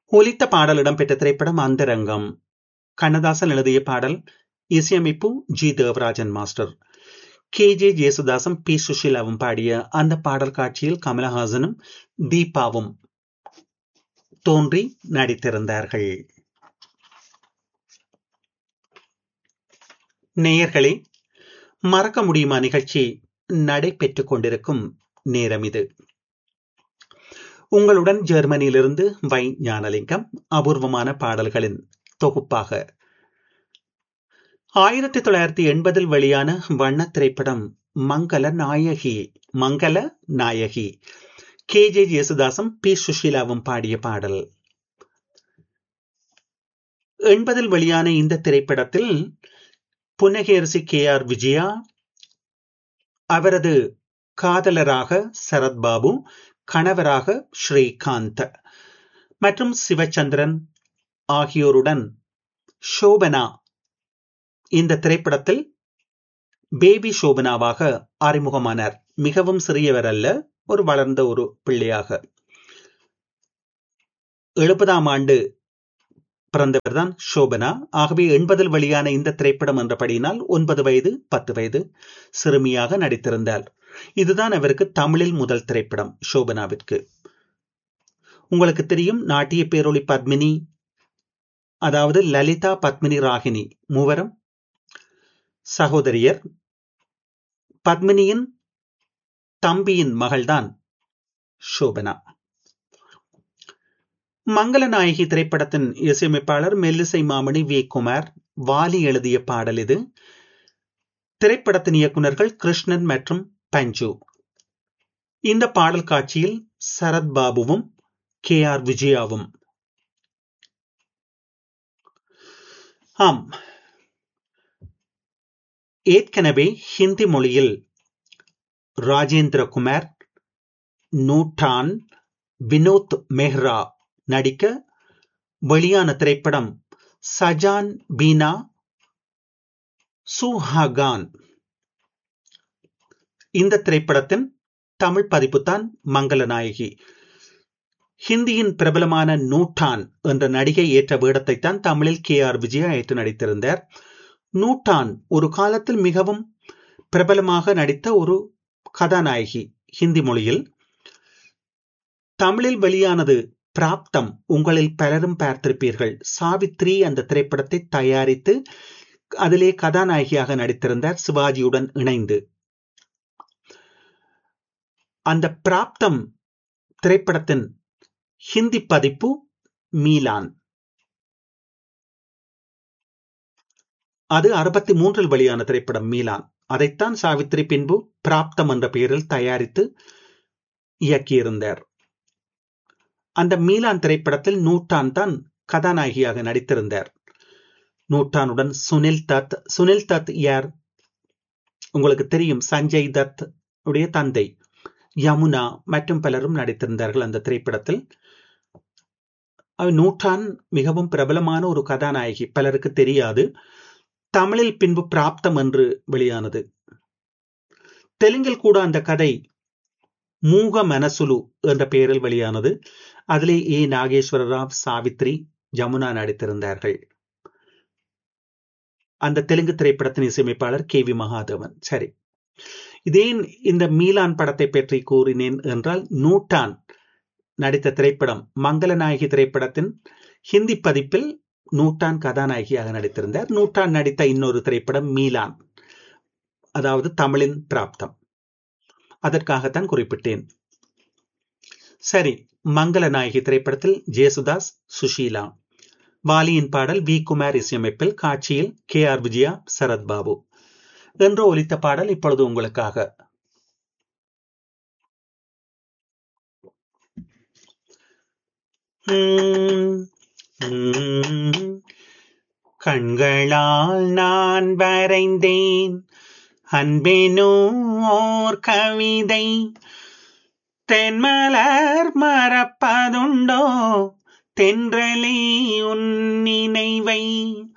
ஒலித்த பாடல் இடம்பெற்ற திரைப்படம் அந்தரங்கம் கண்ணதாசன் எழுதிய பாடல் இசையமைப்பு G Devarajan master K J ஜேசுதாசும் பி சுஷீலாவும் பாடிய அந்த பாடல் காட்சியில் கமலஹாசனும் தீபாவும் தோன்றி நடித்திருந்தார்கள் நேயர்களே மறக்க முடியுமா நிகழ்ச்சி நடைபெற்றுக் கொண்டிருக்கும் நேரம் இது உங்களுடன் ஜெர்மனியிலிருந்து வை ஞானலிங்கம் அபூர்வமான பாடல்களின் தொகுப்பாக ஆயிரத்தி தொள்ளாயிரத்தி எண்பதில் வெளியான வண்ண திரைப்படம் மங்கள நாயகி மங்கள நாயகி கே ஜே ஜேசுதாசும் பி சுஷீலாவும் பாடிய பாடல் எண்பதில் வெளியான இந்த திரைப்படத்தில் புன்னகேரசி கே ஆர் விஜயா அவரது காதலராக சரத்பாபு கணவராக ஸ்ரீகாந்த் மற்றும் சிவச்சந்திரன் ஆகியோருடன் சோபனா இந்த திரைப்படத்தில் பேபி சோபனாவாக அறிமுகமானார் மிகவும் சிறியவர் அல்ல ஒரு வளர்ந்த ஒரு பிள்ளையாக எழுபதாம் ஆண்டு பிறந்தவர் தான் சோபனா ஆகவே எண்பதில் வெளியான இந்த திரைப்படம் என்றபடியினால் ஒன்பது வயது பத்து வயது சிறுமியாக நடித்திருந்தார் இதுதான் அவருக்கு தமிழில் முதல் திரைப்படம் சோபனாவிற்கு உங்களுக்கு தெரியும் நாட்டிய பேரொளி பத்மினி அதாவது லலிதா பத்மினி ராகினி மூவரும் சகோதரியர் பத்மினியின் தம்பியின் மகள்தான் சோபனா மங்களநாயகி திரைப்படத்தின் இசையமைப்பாளர் மெல்லிசை மாமணி வி குமார் வாலி எழுதிய பாடல் இது திரைப்படத்தின் இயக்குநர்கள் கிருஷ்ணன் மற்றும் பஞ்சு இந்த பாடல் காட்சியில் சரத் பாபுவும் கே ஆர் விஜயாவும் ஆம் ஏற்கனவே ஹிந்தி மொழியில் ராஜேந்திர குமார் நூட்டான் வினோத் மெஹ்ரா நடிக்க வெளியான திரைப்படம் சஜான் பீனா சுஹாகான் இந்த திரைப்படத்தின் தமிழ் பதிப்புத்தான் மங்களநாயகி ஹிந்தியின் பிரபலமான நூட்டான் என்ற நடிகை ஏற்ற வேடத்தை தான் தமிழில் கே ஆர் விஜயா ஏற்று நடித்திருந்தார் நூட்டான் ஒரு காலத்தில் மிகவும் பிரபலமாக நடித்த ஒரு கதாநாயகி ஹிந்தி மொழியில் தமிழில் வெளியானது பிராப்தம் உங்களில் பலரும் பார்த்திருப்பீர்கள் சாவித்ரி அந்த திரைப்படத்தை தயாரித்து அதிலே கதாநாயகியாக நடித்திருந்தார் சிவாஜியுடன் இணைந்து அந்த பிராப்தம் திரைப்படத்தின் ஹிந்தி பதிப்பு மீலான் அது அறுபத்தி மூன்றில் வெளியான திரைப்படம் மீலான் அதைத்தான் சாவித்ரி பின்பு பிராப்தம் என்ற பெயரில் தயாரித்து இயக்கியிருந்தார் அந்த மீலான் திரைப்படத்தில் நூட்டான் தான் கதாநாயகியாக நடித்திருந்தார் நூட்டானுடன் சுனில் தத் சுனில் தத் யார் உங்களுக்கு தெரியும் சஞ்சய் தத் உடைய தந்தை யமுனா மற்றும் பலரும் நடித்திருந்தார்கள் அந்த திரைப்படத்தில் நூற்றான் மிகவும் பிரபலமான ஒரு கதாநாயகி பலருக்கு தெரியாது தமிழில் பின்பு பிராப்தம் என்று வெளியானது தெலுங்கில் கூட அந்த கதை மூக மனசுலு என்ற பெயரில் வெளியானது அதிலே ஏ நாகேஸ்வர ராவ் சாவித்ரி ஜமுனா நடித்திருந்தார்கள் அந்த தெலுங்கு திரைப்படத்தின் இசையமைப்பாளர் கே வி மகாதேவன் சரி இதேன் இந்த மீலான் படத்தை பற்றி கூறினேன் என்றால் நூட்டான் நடித்த திரைப்படம் மங்களநாயகி திரைப்படத்தின் ஹிந்தி பதிப்பில் நூட்டான் கதாநாயகியாக நடித்திருந்தார் நூட்டான் நடித்த இன்னொரு திரைப்படம் மீலான் அதாவது தமிழின் பிராப்தம் அதற்காகத்தான் குறிப்பிட்டேன் சரி மங்களநாயகி திரைப்படத்தில் ஜேசுதாஸ் சுஷீலா வாலியின் பாடல் வி குமார் இசையமைப்பில் காட்சியில் கே ஆர் விஜயா சரத்பாபு என்று ஒலித்த பாடல் இப்பொழுது உங்களுக்காக கண்களால் நான் வரைந்தேன் அன்பெனோ ஓர் கவிதை தென்மலர் மறப்பதுண்டோ தென்றலே உன் நினைவை